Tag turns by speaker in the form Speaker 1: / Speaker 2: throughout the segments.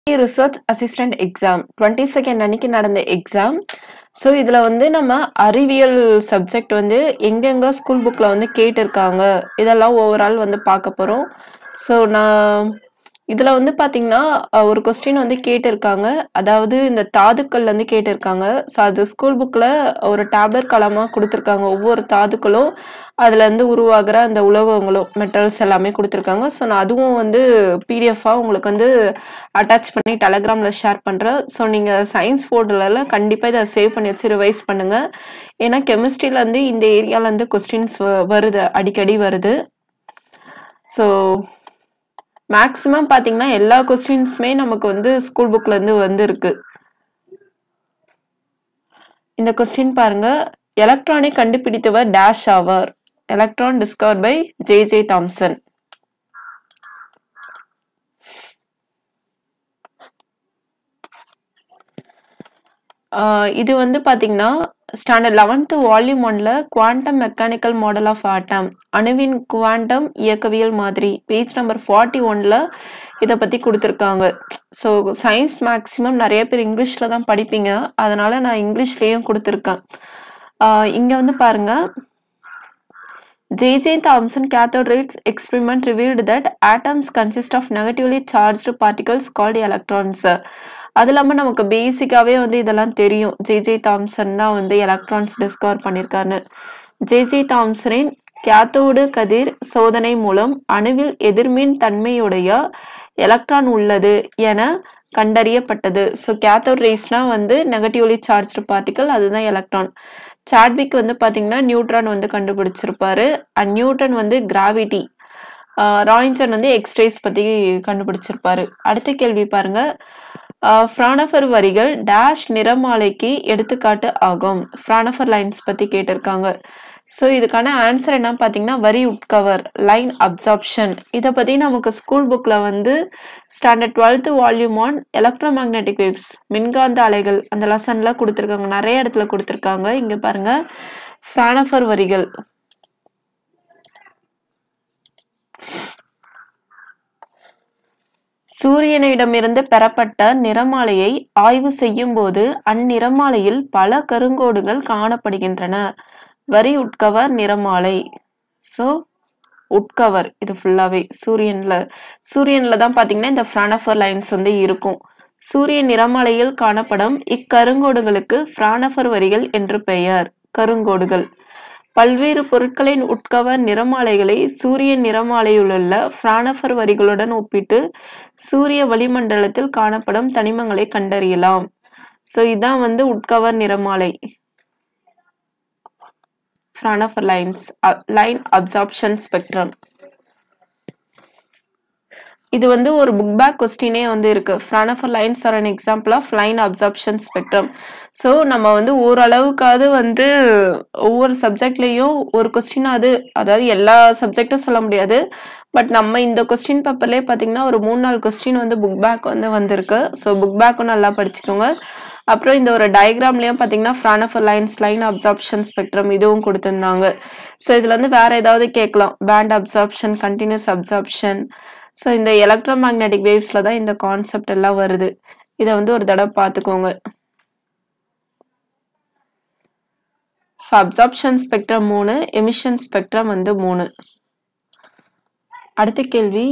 Speaker 1: Research assistant exam twenty second அன்னைக்கு நடந்த exam so இதில் வந்து நம்ம அறிவியல் சப்ஜெக்ட் வந்து எங்கெங்க ஸ்கூல் புக்கில் வந்து கேட்டிருக்காங்க இதெல்லாம் ஓவரால் வந்து பார்க்க போகிறோம் ஸோ நான் இதில் வந்து பார்த்தீங்கன்னா அஹ், ஒரு கொஸ்டின் வந்து கேட்டிருக்காங்க அதாவது இந்த தாதுக்கள் வந்து கேட்டிருக்காங்க ஸோ அது ஸ்கூல் புக்கில் ஒரு டேப்லெட் கலமாக கொடுத்துருக்காங்க ஒவ்வொரு தாதுக்களும் அதுலேருந்து உருவாகிற அந்த உலோகங்களும் மெட்டல்ஸ் எல்லாமே கொடுத்துருக்காங்க ஸோ நான் அதுவும் வந்து பிடிஎஃபாக உங்களுக்கு வந்து அட்டாச் பண்ணி டெலகிராமில் ஷேர் பண்ணுறேன் ஸோ நீங்கள் சயின்ஸ் ஃபோல்டரில் கண்டிப்பாக இதை சேவ் பண்ணி வச்சு ரிவைஸ் பண்ணுங்கள் ஏன்னா கெமிஸ்ட்ரியிலேருந்து இந்த ஏரியாலேருந்து கொஸ்டின்ஸ் வருது அடிக்கடி வருது ஸோ மேக்ஸிமம் பார்த்தீங்கன்னா எல்லா கொஸ்டின்ஸுமே நமக்கு வந்து ஸ்கூல் புக்லேருந்து வந்திருக்கு இந்த கொஸ்டின் பாருங்க எலக்ட்ரானை கண்டுபிடித்தவர் டேஷ் ஆவர் electron discover by J J Thomson ஆஹ் இது வந்து பாத்தீங்கன்னா ஸ்டாண்டர்ட் லெவன்த்து வால்யூம் ஒன்ல quantum mechanical model of atom அணுவின் குவாண்டம் இயக்கவியல் மாதிரி பேஜ் நம்பர் ஃபார்ட்டி ஒன்ல இதை பத்தி கொடுத்துருக்காங்க ஸோ சயின்ஸ் மேக்ஸிமம் நிறைய பேர் இங்கிலீஷ்ல தான் படிப்பீங்க அதனால நான் இங்கிலீஷ்லயும் கொடுத்துருக்கேன் ஆஹ் இங்க வந்து பாருங்க J.J. Thomson cathode rays experiment revealed that atoms consist of negatively charged particles called electrons. அது இல்லாமல் நமக்கு பேசிக்காவே வந்து இதெல்லாம் தெரியும் ஜேஜே தாம்சன் தான் வந்து எலக்ட்ரான்ஸ் டிஸ்கவர் பண்ணியிருக்காருன்னு ஜேஜே தாம்சனின் கேத்தோடு கதிர் சோதனை மூலம் அணுவில் எதிர்மின் தன்மையுடைய எலக்ட்ரான் உள்ளது என கண்டறியப்பட்டது ஸோ கேத்தோட் ரேஸ்னா வந்து நெகட்டிவ்லி சார்ஜ்டு பார்ட்டிகல் அதுதான் எலக்ட்ரான் சாட்விக் வந்து பாத்தீங்கன்னா நியூட்ரான் வந்து கண்டுபிடிச்சிருப்பாரு அண்ட் நியூட்டன் வந்து கிராவிட்டி ராயின்சன் வந்து எக்ஸ்ரேஸ் பத்தி கண்டுபிடிச்சிருப்பாரு அடுத்த கேள்வி பாருங்க ஃப்ரானஃபர் வரிகள் டேஷ் நிறமாலைக்கு எடுத்துக்காட்டு ஆகும் ஃப்ரானஃபர் லைன்ஸ் பத்தி கேட்டிருக்காங்க ஸோ இதுக்கான ஆன்சர் என்ன பார்த்தீங்கன்னா வரி உட்கவர் லைன் அப்சார்ப்ஷன் இதை பற்றி நமக்கு ஸ்கூல் புக்கில் வந்து standard twelfth volume one electromagnetic waves மின்காந்த அலைகள் அந்த லெசனில் கொடுத்துருக்காங்க நிறைய இடத்துல கொடுத்துருக்காங்க இங்கே பாருங்க ஃப்ரானஃபர் வரிகள் சூரியனிடமிருந்து பெறப்பட்ட நிறமாலையை ஆய்வு செய்யும் போது அந்நிறமாலையில் பல கருங்கோடுகள் காணப்படுகின்றன வரி உட்கவர் நிறமாலை ஸோ உட்கவர் இது ஃபுல்லாவே சூரியன்ல சூரியன்ல தான் பாத்தீங்கன்னா இந்த ஃப்ரானஃபர் லைன்ஸ் வந்து இருக்கும் சூரிய நிறமாலையில் காணப்படும் இக்கருங்கோடுகளுக்கு ஃப்ரானஃபர் வரிகள் என்று பெயர் கருங்கோடுகள் பல்வேறு பொருட்களின் உட்கவர் நிறமாலைகளை சூரிய நிறமாலையிலுள்ள ஃப்ரானஃபர் வரிகளுடன் ஒப்பிட்டு சூரிய வளிமண்டலத்தில் காணப்படும் தனிமங்களை கண்டறியலாம் ஸோ இதான் வந்து உட்கவர் நிறமாலை Fraunhofer lines line absorption spectrum இது வந்து ஒரு புக் பேக் கொஸ்டினே வந்து இருக்கு Fraunhofer lines are an example of line absorption spectrum so நம்ம வந்து ஓரளவுக்காவது வந்து ஒவ்வொரு சப்ஜெக்ட்லேயும் ஒரு கொஸ்டின் அது அதாவது எல்லா சப்ஜெக்டும் சொல்ல முடியாது பட் நம்ம இந்த கொஸ்டின் பேப்பர்லேயே பார்த்தீங்கன்னா ஒரு மூணு நாலு கொஸ்டின் வந்து புக் பேக் வந்து வந்திருக்கு ஸோ புக் பேக்கும் நல்லா படிச்சுக்கோங்க அப்புறம் இந்த ஒரு டயக்ராம்லயும் பார்த்தீங்கன்னா Fraunhofer lines line absorption spectrum இதுவும் கொடுத்துருந்தாங்க ஸோ இதுல இருந்து வேற ஏதாவது கேட்கலாம் band absorption continuous absorption so இந்த எலக்ட்ரோ மேக்னெட்டிக் வேவ்ஸ்ல தான் இந்த கான்செப்ட் எல்லாம் வருது இதை வந்து ஒரு தடவை பார்த்துக்கோங்க ஸோ அப்சார்ப்ஷன் ஸ்பெக்ட்ரம் மூணு எமிஷன் ஸ்பெக்ட்ரம் வந்து மூணு அடுத்த கேள்வி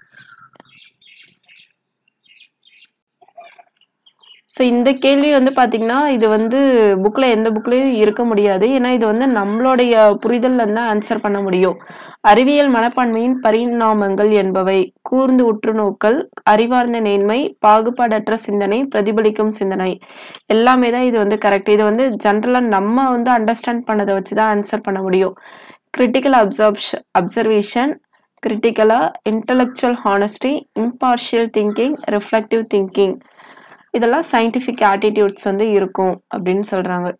Speaker 1: ஸோ இந்த கேள்வி வந்து பார்த்தீங்கன்னா இது வந்து புக்கில் எந்த புக்லேயும் இருக்க முடியாது ஏன்னா இது வந்து நம்மளுடைய புரிதல்ல இருந்து ஆன்சர் பண்ண முடியும் அறிவியல் மனப்பான்மையின் பரிணாமங்கள் என்பவை கூர்ந்து உற்று நோக்கல் அறிவார்ந்த நேர்மை பாகுபாடற்ற சிந்தனை பிரதிபலிக்கும் சிந்தனை எல்லாமே தான் இது வந்து கரெக்ட் இது வந்து ஜென்ரலாக நம்ம வந்து அண்டர்ஸ்டாண்ட் பண்ணதை வச்சு தான் ஆன்சர் பண்ண முடியும் கிரிட்டிக்கல் அப்சர்ப்ஷன் அப்சர்வேஷன் கிரிட்டிக்கலா intellectual honesty impartial thinking reflective thinking இதெல்லாம் சயின்டிஃபிக் ஆட்டிடியூட்ஸ் வந்து இருக்கும் அப்படின்னு சொல்றாங்க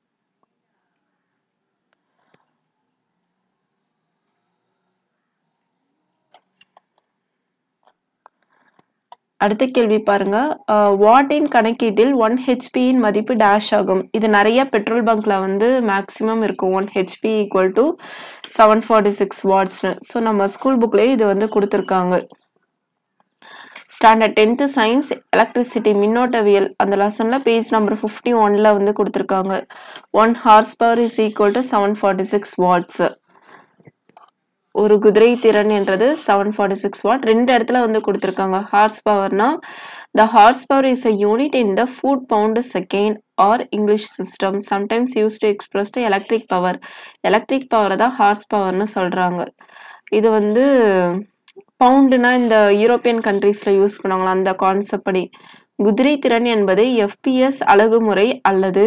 Speaker 1: அடுத்த கேள்வி பாருங்க வாட்டின் கணக்கீட்டில் ஒன் ஹெச்பியின் மதிப்பு டேஷ் ஆகும் இது நிறைய பெட்ரோல் பங்க்ல வந்து மேக்ஸிமம் இருக்கும் one HP equal to seven forty six வாட்ஸ்னு ஸோ நம்ம ஸ்கூல் புக்லேயே இது வந்து கொடுத்துருக்காங்க ஸ்டாண்டர்ட் டென்த்து சயின்ஸ் எலக்ட்ரிசிட்டி மின்னோட்டவியல் அந்த லெசனில் பேஜ் நம்பர் ஃபிஃப்டி ஒனில் வந்து கொடுத்துருக்காங்க one horse power is equal to seven forty six watts ஒரு குதிரை திறன் என்றது செவன் ஃபார்ட்டி சிக்ஸ் வாட் ரெண்டு இடத்துல வந்து கொடுத்துருக்காங்க ஹார்ஸ் பவர்னா the horse power is a unit in the foot pound second or English system sometimes use to express the electric power electric பவரை தான் ஹார்ஸ் பவர்னு சொல்கிறாங்க இது வந்து பவுண்டுனா இந்த யூரோப்பியன் கண்ட்ரீஸில் யூஸ் பண்ணுவாங்களா அந்த கான்செப்ட் படி குதிரை திறன் என்பது எஃபிஎஸ் அழகுமுறை அல்லது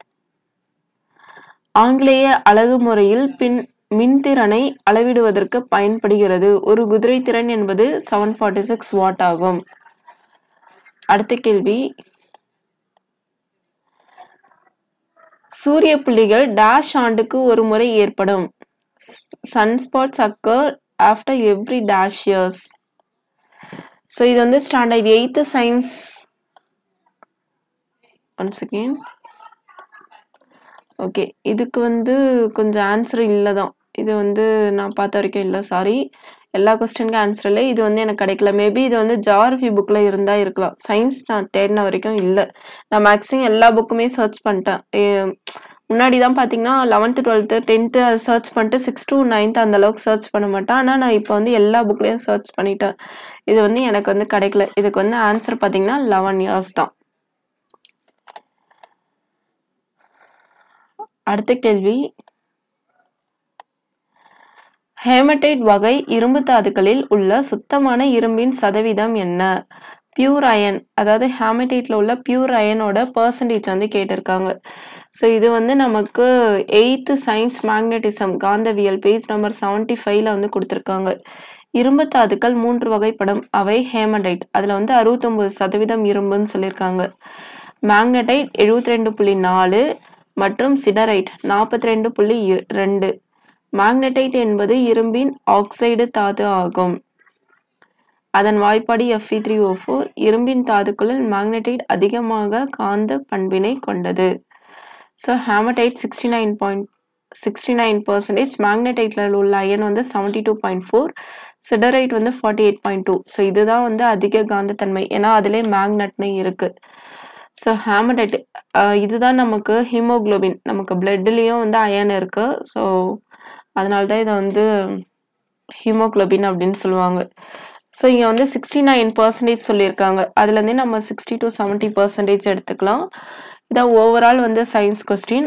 Speaker 1: ஆங்கிலேய அழகுமுறையில் பின் மின்திறனை அளவிடுவதற்கு பயன்படுகிறது ஒரு குதிரை திறன் என்பது செவன் ஃபார்ட்டி சிக்ஸ் வாட் ஆகும் அடுத்த கேள்வி சூரிய புள்ளிகள் டேஷ் ஆண்டுக்கு ஒரு முறை ஏற்படும் sunspots occur after every dash years so இது வந்து standard eighth science one second okay இதுக்கு வந்து கொஞ்சம் ஆன்சர் இல்லை தான் இது வந்து நான் பார்த்த வரைக்கும் இல்லை சாரி எல்லா கொஸ்டினுக்கும் ஆன்சர் இல்லை இது வந்து எனக்கு கிடைக்கல மேபி இது வந்து ஜாகிரஃபி புக்கில் இருந்தால் இருக்கலாம் சயின்ஸ் நான் தேடின வரைக்கும் இல்லை நான் மேக்ஸிமம் எல்லா புக்குமே சர்ச் பண்ணிட்டேன் ஏ- முன்னாடி தான் பார்த்தீங்கன்னா லெவன்த்து டுவெல்த்து டென்த்து அது சர்ச் பண்ணிட்டு சிக்ஸ் to நைன்த் அந்த அளவுக்கு சர்ச் பண்ண மாட்டேன் ஆனால் நான் இப்போ வந்து எல்லா புக்லேயும் சர்ச் பண்ணிட்டேன் இது வந்து எனக்கு வந்து கிடைக்கல இதுக்கு வந்து ஆன்சர் பார்த்தீங்கன்னா லெவன் இயர்ஸ் தான் அடுத்த கேள்வி ஹேமடைட் வகை இரும்பு தாதுக்களில் உள்ள சுத்தமான இரும்பின் சதவீதம் என்ன பியூர் அயன் அதாவது ஹேமடைட்ல உள்ள பியூர் அயனோட பர்சன்டேஜ் வந்து கேட்டிருக்காங்க ஸோ இது வந்து நமக்கு எயித்து சயின்ஸ் மேக்னட்டிசம் காந்தவியல் பேஜ் நம்பர் செவன்டி ஃபைவ்ல வந்து கொடுத்துருக்காங்க இரும்பு தாதுக்கள் மூன்று வகைப்படும் அவை ஹேமடைட் அதில் வந்து அறுபத்தொம்பது சதவீதம் இரும்புன்னு சொல்லியிருக்காங்க மேக்னடைட் எழுபத்தி ரெண்டு புள்ளி நாலு மற்றும் சிடரைட் நாற்பத்தி ரெண்டு புள்ளி இ- ரெண்டு மேக்னடைட் என்பது இரும்பின் ஆக்சைடு தாது ஆகும் அதன் வாய்ப்பாடு Fe3O4 த்ரீ ஓ ஃபோர் இரும்பின் தாதுக்களில் மேக்னடைட் அதிகமாக காந்த பண்பினை கொண்டது so haematite sixty nine point sixty nine percentage மேக்னடைட்டில் உள்ள அயன் வந்து seventy two point four siderite வந்து forty eight point two so இதுதான் வந்து அதிக காந்தத்தன்மை ஏன்னா அதிலே மேக்னட்னு இருக்கு ஸோ ஹேமடைட் இதுதான் நமக்கு ஹீமோகுளோபின் நமக்கு பிளட்லேயும் வந்து அயன் இருக்கு ஸோ அதனால தான் இதை வந்து ஹீமோகுளோபின் அப்படின்னு சொல்லுவாங்க ஸோ இங்கே வந்து சிக்ஸ்டி நைன் பர்சன்டேஜ் சொல்லியிருக்காங்க அதுலேருந்தே நம்ம சிக்ஸ்டி டு செவன்ட்டி பர்சன்டேஜ் எடுத்துக்கலாம் இதான் ஓவரால் வந்து சயின்ஸ் கொஸ்டின்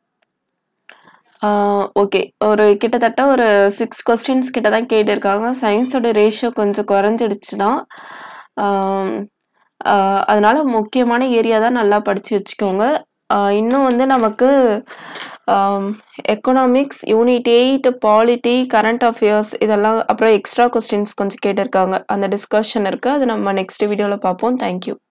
Speaker 1: ஓகே ஒரு கிட்டத்தட்ட ஒரு சிக்ஸ் கொஸ்டின்ஸ் கிட்ட தான் கேட்டிருக்காங்க சயின்ஸோட ரேஷியோ கொஞ்சம் குறைஞ்சிடுச்சு தான் ஆம், ஆஹ் அதனால முக்கியமான ஏரியா தான் நல்லா படித்து வச்சுக்கோங்க ஆஹ் இன்னும் வந்து நமக்கு economics unit eight polity current affairs இதெல்லாம் அப்புறம் எக்ஸ்ட்ரா கொஸ்டின்ஸ் கொஞ்சம் கேட்டிருக்காங்க அந்த டிஸ்கஷன் இருக்குது அது நம்ம நெக்ஸ்ட் வீடியோவில் பார்ப்போம் தேங்க்யூ